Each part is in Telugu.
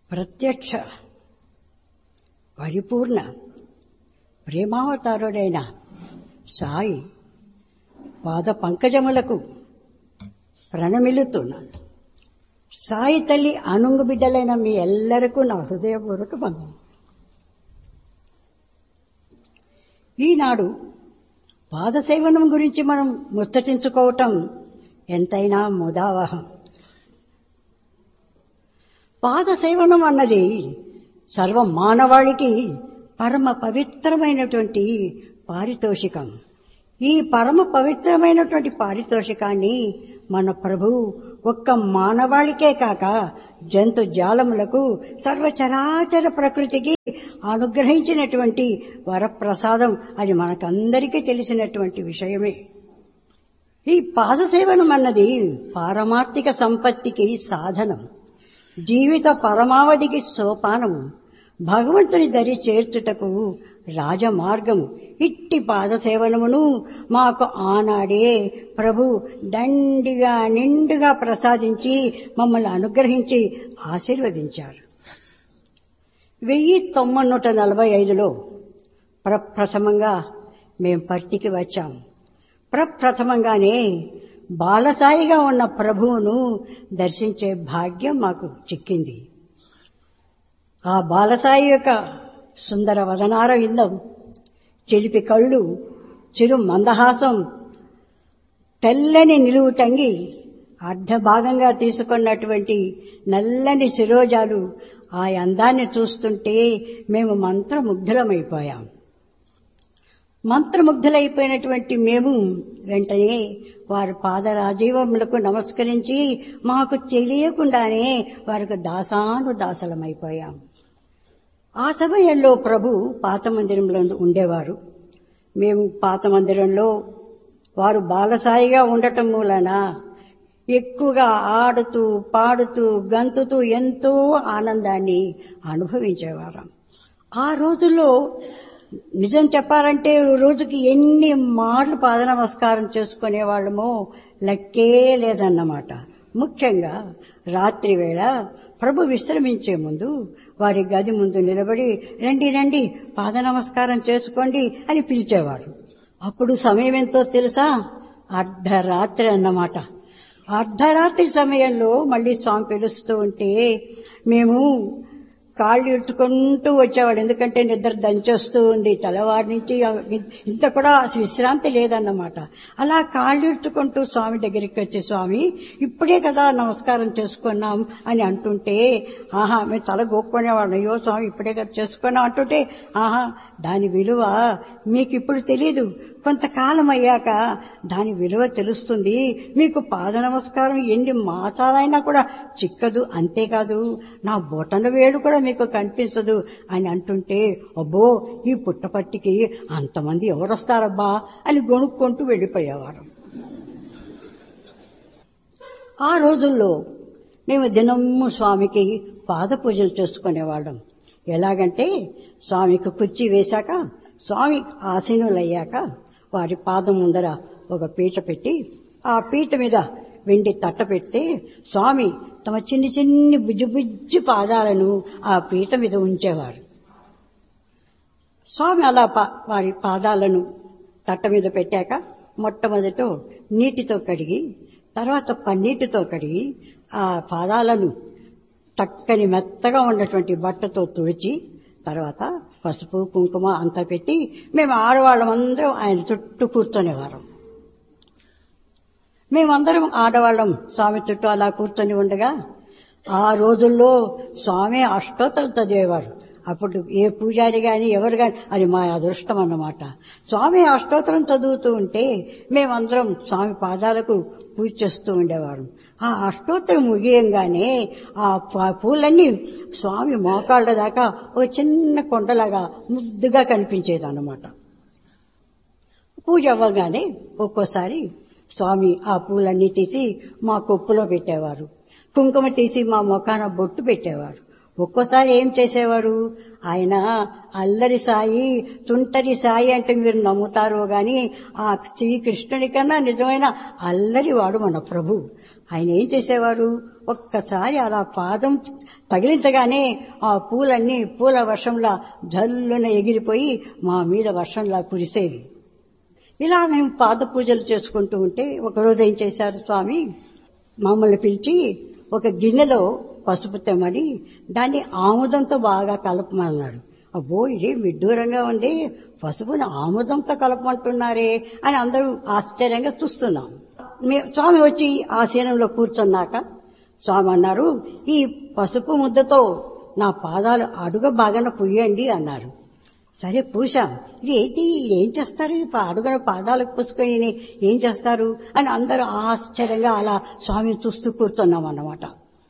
ప్రత్యక్ష పరిపూర్ణ ప్రేమావతారుడైన సాయి పాద పంకజములకు ప్రణమిల్లుతున్నాను సాయి తల్లి అనుంగు బిడ్డలైన మీ ఎల్లరికూ నా హృదయపూర్వక బంధం ఈనాడు పాదసేవనం గురించి మనం ముచ్చటించుకోవటం ఎంతైనా ముదావహం పాదసేవనం అన్నది సర్వ మానవాళికి పరమ పవిత్రమైనటువంటి పారితోషికం ఈ పరమ పవిత్రమైనటువంటి పారితోషికాన్ని మన ప్రభు ఒక్క మానవాళికే కాక జంతు జాలములకు సర్వచరాచర ప్రకృతికి అనుగ్రహించినటువంటి వరప్రసాదం అది మనకందరికీ తెలిసినటువంటి విషయమే ఈ పాదసేవనం అన్నది పారమార్థిక సంపత్తికి సాధనం జీవిత పరమావధికి సోపానము భగవంతుని దరి చేర్చుటకు రాజమార్గము ఇట్టి పాదసేవనమును మాకు ఆనాడే ప్రభు దండిగా నిండుగా ప్రసాదించి మమ్మల్ని అనుగ్రహించి ఆశీర్వదించారు వెయ్యి తొమ్మిది నూట నలభై ఐదులో ప్రప్రథమంగా మేం పర్తికి వచ్చాం ప్రప్రథమంగానే బాలసాయిగా ఉన్న ప్రభువును దర్శించే భాగ్యం మాకు చిక్కింది ఆ బాలసాయి యొక్క సుందర వదనార విందం చెలిపి కళ్ళు చిరు మందహాసం తెల్లని నిలువు టంగి అర్ధభాగంగా తీసుకున్నటువంటి నల్లని శిరోజాలు ఆ అందాన్ని చూస్తుంటే మేము మంత్రముగ్ధులమైపోయాం మంత్రముగ్ధులైపోయినటువంటి మేము వెంటనే వారి పాదరాజీవములకు నమస్కరించి మాకు తెలియకుండానే వారికి దాసాను దాసలమైపోయాం ఆ సమయంలో ప్రభు పాత మందిరంలో ఉండేవారు మేము పాత మందిరంలో వారు బాలసాయిగా ఉండటం మూలన ఎక్కువగా ఆడుతూ పాడుతూ గంతుతూ ఎంతో ఆనందాన్ని అనుభవించేవారం ఆ రోజుల్లో నిజం చెప్పాలంటే రోజుకి ఎన్ని మార్లు పాద నమస్కారం చేసుకునే వాళ్ళమో లెక్కే లేదన్నమాట ముఖ్యంగా రాత్రి వేళ ప్రభు విశ్రమించే ముందు వారి గది ముందు నిలబడి రండి రండి పాద నమస్కారం చేసుకోండి అని పిలిచేవారు అప్పుడు సమయం ఎంతో తెలుసా అర్ధరాత్రి అన్నమాట అర్ధరాత్రి సమయంలో మళ్ళీ స్వామి పిలుస్తూ ఉంటే మేము కాళ్ళు ఇట్టుకుంటూ వచ్చేవాడు ఎందుకంటే నిద్ర దంచేస్తూ ఉంది తెల్లవారి నుంచి ఇంత కూడా విశ్రాంతి లేదన్నమాట అలా కాళ్ళు ఇట్టుకుంటూ స్వామి దగ్గరికి వచ్చి స్వామి ఇప్పుడే కదా నమస్కారం చేసుకున్నాం అని అంటుంటే ఆహా మేము తల గోక్కునేవాడు అయ్యో స్వామి ఇప్పుడే కదా చేసుకున్నాం అంటుంటే ఆహా దాని విలువ మీకు ఇప్పుడు తెలీదు కొంతకాలం అయ్యాక దాని విలువ తెలుస్తుంది మీకు పాద నమస్కారం ఎన్ని మాసాలైనా కూడా చిక్కదు అంతేకాదు నా బొటన వేలు కూడా మీకు కనిపించదు అని అంటుంటే అబ్బో ఈ పుట్టపట్టికి అంతమంది ఎవరొస్తారబ్బా అని గొనుక్కుంటూ వెళ్ళిపోయేవారు ఆ రోజుల్లో మేము దినమ్ము స్వామికి పాద పూజలు చేసుకునేవాళ్ళం ఎలాగంటే స్వామికి కుర్చీ వేశాక స్వామి ఆసీనులయ్యాక వారి పాదం ముందర ఒక పీట పెట్టి ఆ పీట మీద వెండి తట్ట పెడితే స్వామి తమ చిన్ని చిన్ని బుజ్జి బుజ్జి పాదాలను ఆ పీట మీద ఉంచేవారు స్వామి అలా వారి పాదాలను తట్ట మీద పెట్టాక మొట్టమొదట నీటితో కడిగి తర్వాత పన్నీటితో కడిగి ఆ పాదాలను చక్కని మెత్తగా ఉన్నటువంటి బట్టతో తుడిచి తర్వాత పసుపు కుంకుమ అంతా పెట్టి మేము ఆడవాళ్ళమందరం ఆయన చుట్టూ కూర్చొనేవారం మేమందరం ఆడవాళ్ళం స్వామి చుట్టూ అలా కూర్చొని ఉండగా ఆ రోజుల్లో స్వామి అష్టోత్తరం చదివేవారు అప్పుడు ఏ పూజారి గాని ఎవరు గాని అది మా అదృష్టం అన్నమాట స్వామి అష్టోత్తరం చదువుతూ ఉంటే మేమందరం స్వామి పాదాలకు పూజ చేస్తూ ఉండేవారు ఆ అష్టోత్తరం ముగియంగానే ఆ పూలన్నీ స్వామి మోకాళ్ళ దాకా ఒక చిన్న కొండలాగా ముద్దుగా కనిపించేది అన్నమాట పూజ అవ్వగానే ఒక్కోసారి స్వామి ఆ పూలన్నీ తీసి మా కొప్పులో పెట్టేవారు కుంకుమ తీసి మా మొఖాన బొట్టు పెట్టేవారు ఒక్కోసారి ఏం చేసేవారు ఆయన అల్లరి సాయి తుంటరి సాయి అంటే మీరు నమ్ముతారో గాని ఆ శ్రీకృష్ణుడి కన్నా నిజమైన అల్లరి వాడు మన ప్రభు ఆయన ఏం చేసేవారు ఒక్కసారి అలా పాదం తగిలించగానే ఆ పూలన్నీ పూల వర్షంలా జల్లున ఎగిరిపోయి మా మీద వర్షంలా కురిసేవి ఇలా మేము పాద పూజలు చేసుకుంటూ ఉంటే ఒకరోజు ఏం చేశారు స్వామి మమ్మల్ని పిలిచి ఒక గిన్నెలో పసుపు తెమ్మని దాన్ని ఆముదంతో బాగా కలపమన్నారు అబ్బో ఇది విడ్డూరంగా ఉంది పసుపుని ఆముదంతో కలపమంటున్నారే అని అందరూ ఆశ్చర్యంగా చూస్తున్నాం మే- స్వామి వచ్చి ఆసీనంలో కూర్చున్నాక స్వామి అన్నారు ఈ పసుపు ముద్దతో నా పాదాలు అడుగ బాగాన పుయ్యండి అన్నారు సరే పూసాం ఇది ఏంటి ఇది ఏం చేస్తారు ఈ పా- అడుగున పాదాలకు పుసుకొని ఏం చేస్తారు అని అందరూ ఆశ్చర్యంగా అలా స్వామి చూస్తూ కూర్చున్నాం అన్నమాట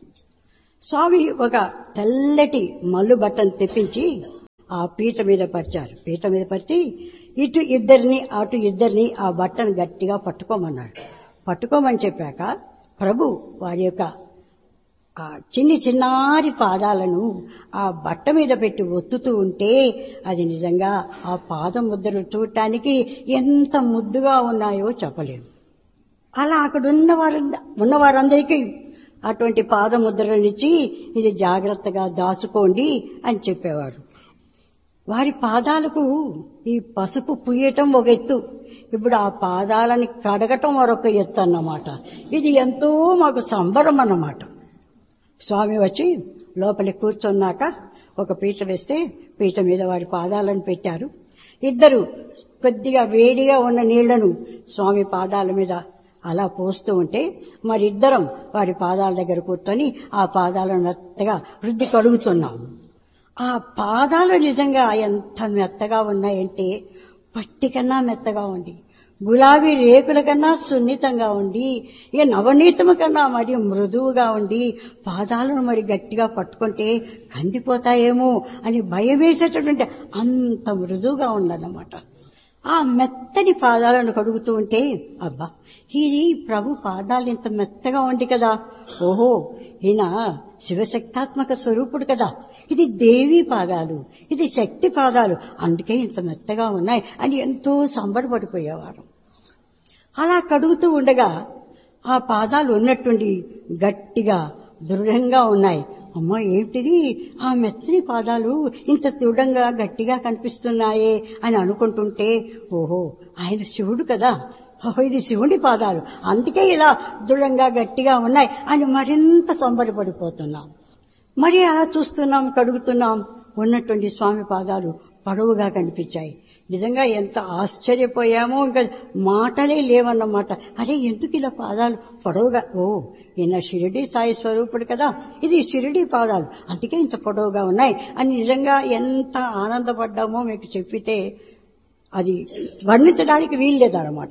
స్వామి ఒక తెల్లటి మల్లు బట్టను తెప్పించి ఆ పీట మీద పరిచారు పీట మీద పరిచి ఇటు ఇద్దరిని అటు ఇద్దరిని ఆ బట్టను గట్టిగా పట్టుకోమన్నాడు పట్టుకోమని చెప్పాక ప్రభు వారి యొక్క ఆ చిన్ని చిన్నారి పాదాలను ఆ బట్ట మీద పెట్టి ఒత్తుతూ ఉంటే అది నిజంగా ఆ పాదం ముద్రలు చూడటానికి ఎంత ముద్దుగా ఉన్నాయో చెప్పలేము అలా అక్కడ ఉన్న వారు ఉన్న వారందరికీ అటువంటి పాదముద్రలనిచ్చి ఇది జాగ్రత్తగా దాచుకోండి అని చెప్పేవారు వారి పాదాలకు ఈ పసుపు పుయ్యటం ఒక ఎత్తు ఇప్పుడు ఆ పాదాలని కడగటం మరొక ఎత్తు అన్నమాట ఇది ఎంతో మాకు సంబరం అన్నమాట స్వామి వచ్చి లోపలికి కూర్చున్నాక ఒక పీట వేస్తే పీట మీద వారి పాదాలను పెట్టారు ఇద్దరు కొద్దిగా వేడిగా ఉన్న నీళ్లను స్వామి పాదాల మీద అలా పోస్తూ ఉంటే మరిద్దరం వారి పాదాల దగ్గర కూర్చొని ఆ పాదాలను మెత్తగా వృద్ధి కడుగుతున్నాం ఆ పాదాలు నిజంగా ఎంత మెత్తగా ఉన్నాయంటే పట్టి కన్నా మెత్తగా ఉంది గులాబీ రేకుల కన్నా సున్నితంగా ఉండి ఇక నవనీతము కన్నా మరి మృదువుగా ఉండి పాదాలను మరి గట్టిగా పట్టుకుంటే కందిపోతాయేమో అని భయం వేసేటటువంటి అంత మృదువుగా ఉందన్నమాట ఆ మెత్తని పాదాలను కడుగుతూ ఉంటే అబ్బా ఇది ప్రభు పాదాలు ఇంత మెత్తగా ఉంది కదా ఓహో ఈయన శివశక్తాత్మక స్వరూపుడు కదా ఇది దేవి పాదాలు ఇది శక్తి పాదాలు అందుకే ఇంత మెత్తగా ఉన్నాయి అని ఎంతో సంబరపడిపోయేవారు అలా కడుగుతూ ఉండగా ఆ పాదాలు ఉన్నట్టుండి గట్టిగా దృఢంగా ఉన్నాయి అమ్మో ఏమిటిది ఆ మెత్తని పాదాలు ఇంత దృఢంగా గట్టిగా కనిపిస్తున్నాయే అని అనుకుంటుంటే ఓహో ఆయన శివుడు కదా ఓహో ఇది శివుడి పాదాలు అందుకే ఇలా దృఢంగా గట్టిగా ఉన్నాయి అని మరింత తొందరపడిపోతున్నాం మరి అలా చూస్తున్నాం కడుగుతున్నాం ఉన్నటువంటి స్వామి పాదాలు పొడవుగా కనిపించాయి నిజంగా ఎంత ఆశ్చర్యపోయామో ఇంకా మాటలే లేవన్నమాట అరే ఎందుకు ఇలా పాదాలు పొడవుగా ఓ ఈయన షిరిడి సాయి స్వరూపుడు కదా ఇది షిరిడి పాదాలు అందుకే ఇంత పొడవుగా ఉన్నాయి అని నిజంగా ఎంత ఆనందపడ్డామో మీకు చెప్పితే అది వర్ణించడానికి వీల్లేదన్నమాట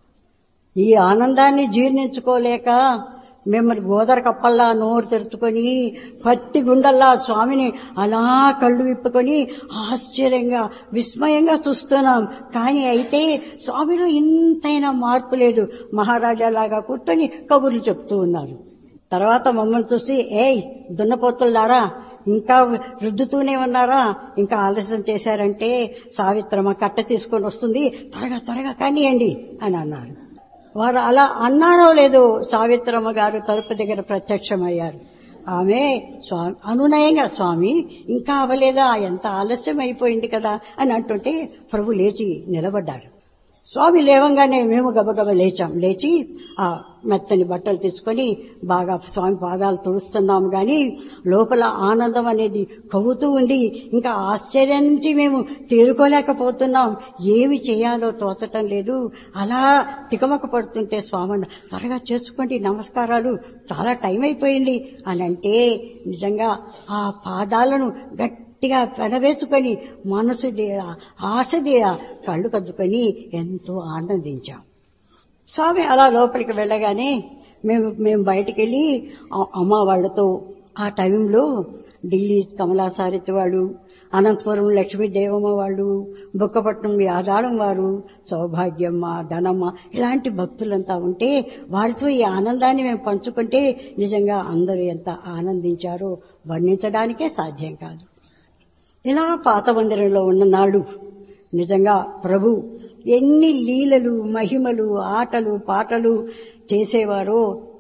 ఈ ఆనందాన్ని జీర్ణించుకోలేక మిమ్మల్ని గోదర కప్పల్లా నోరు తెరుచుకొని పత్తి గుండల్లా స్వామిని అలా కళ్ళు విప్పుకొని ఆశ్చర్యంగా విస్మయంగా చూస్తున్నాం కానీ అయితే స్వామిలో ఇంతైనా మార్పు లేదు మహారాజాలాగా కూర్చొని కబుర్లు చెప్తూ ఉన్నారు తర్వాత మమ్మల్ని చూసి ఏయ్ దున్నపోతుల్లారా ఇంకా రుద్దుతూనే ఉన్నారా ఇంకా ఆలస్యం చేశారంటే సావిత్రమ్మ కట్ట తీసుకొని వస్తుంది త్వరగా త్వరగా కానియండి అని అన్నారు వారు అలా అన్నారో లేదో సావిత్రమ్మ గారు తలుపు దగ్గర ప్రత్యక్షమయ్యారు ఆమె స్వామి అనునయంగా స్వామి ఇంకా అవ్వలేదా ఎంత ఆలస్యం అయిపోయింది కదా అని అంటుంటే ప్రభు లేచి నిలబడ్డారు స్వామి లేవంగానే మేము గబగబ లేచాం లేచి ఆ మెత్తని బట్టలు తీసుకొని బాగా స్వామి పాదాలు తుడుస్తున్నాము గాని లోపల ఆనందం అనేది కవ్వుతూ ఉంది ఇంకా ఆశ్చర్యం నుంచి మేము తేరుకోలేకపోతున్నాం ఏమి చేయాలో తోచటం లేదు అలా తికమక పడుతుంటే స్వామి త్వరగా చేసుకోండి నమస్కారాలు చాలా టైం అయిపోయింది అని అంటే నిజంగా ఆ పాదాలను గట్టి గట్టిగా పెనవేసుకొని మనసు దేరా ఆశ దేరా కళ్ళు కద్దుకొని ఎంతో ఆనందించాం స్వామి అలా లోపలికి వెళ్ళగానే మేము మేము బయటికి వెళ్ళి ఆ- అమ్మ వాళ్ళతో ఆ టైంలో ఢిల్లీ కమలాసారితి వాళ్ళు అనంతపురం లక్ష్మీదేవమ్మ వాళ్ళు బుక్కపట్నం యాదాళం వారు సౌభాగ్యమ్మ ధనమ్మ ఇలాంటి భక్తులంతా ఉంటే వారితో ఈ ఆనందాన్ని మేము పంచుకుంటే నిజంగా అందరూ ఎంత ఆనందించారో వర్ణించడానికే సాధ్యం కాదు ఇలా పాత మందిరంలో ఉన్న నాడు నిజంగా ప్రభు ఎన్ని లీలలు మహిమలు ఆటలు పాటలు చేసేవారో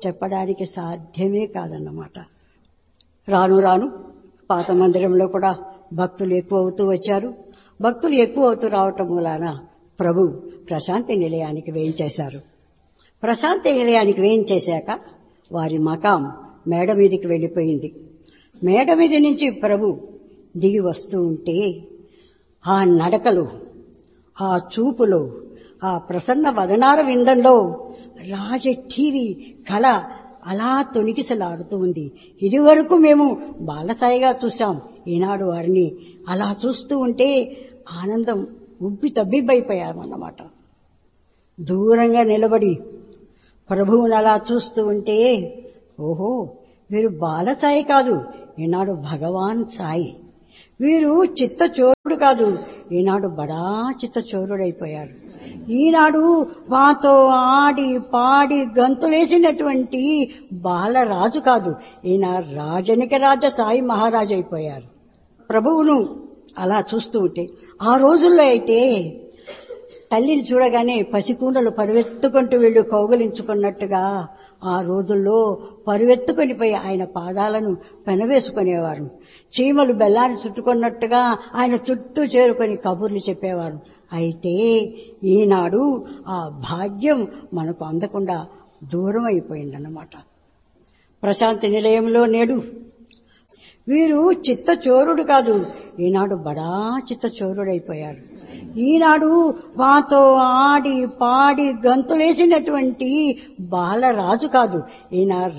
చెప్పడానికి సాధ్యమే కాదన్నమాట రాను రాను పాత మందిరంలో కూడా భక్తులు ఎక్కువ అవుతూ వచ్చారు భక్తులు ఎక్కువ అవుతూ రావటం మూలాన ప్రభు ప్రశాంతి నిలయానికి వేయించేశారు ప్రశాంతి నిలయానికి వేయించేశాక వారి మకాం మేడ మీదకి వెళ్ళిపోయింది మేడ మీద నుంచి ప్రభు దిగి వస్తూ ఉంటే ఆ నడకలు ఆ చూపులో ఆ ప్రసన్న వదనార విందంలో రాజ టీవీ కళ అలా తొణికిసలాడుతూ ఉంది ఇదివరకు మేము బాలసాయిగా చూశాం ఈనాడు వారిని అలా చూస్తూ ఉంటే ఆనందం ఉబ్బి తబ్బిబ్బైపోయామన్నమాట దూరంగా నిలబడి ప్రభువుని అలా చూస్తూ ఉంటే ఓహో వీరు బాలసాయి కాదు ఈనాడు భగవాన్ సాయి వీరు చిత్తచోరుడు కాదు ఈనాడు బడా చిత్తచోరుడైపోయారు ఈనాడు మాతో ఆడి పాడి గంతులేసినటువంటి బాలరాజు కాదు ఈయన రాజనిక రాజ సాయి మహారాజు అయిపోయారు ప్రభువును అలా చూస్తూ ఉంటే ఆ రోజుల్లో అయితే తల్లిని చూడగానే పసికూనలు పరువెత్తుకుంటూ వీళ్ళు కౌగలించుకున్నట్టుగా ఆ రోజుల్లో పరువెత్తుకొని పోయి ఆయన పాదాలను పెనవేసుకునేవారు చీమలు బెల్లాన్ని చుట్టుకున్నట్టుగా ఆయన చుట్టూ చేరుకొని కబుర్లు చెప్పేవారు అయితే ఈనాడు ఆ భాగ్యం మనకు అందకుండా దూరం అయిపోయిందన్నమాట ప్రశాంతి నిలయంలో నేడు వీరు చిత్తచోరుడు కాదు ఈనాడు బడా చిత్తచోరుడైపోయారు ఈనాడు మాతో ఆడి పాడి గంతులేసినటువంటి బాలరాజు కాదు ఈయన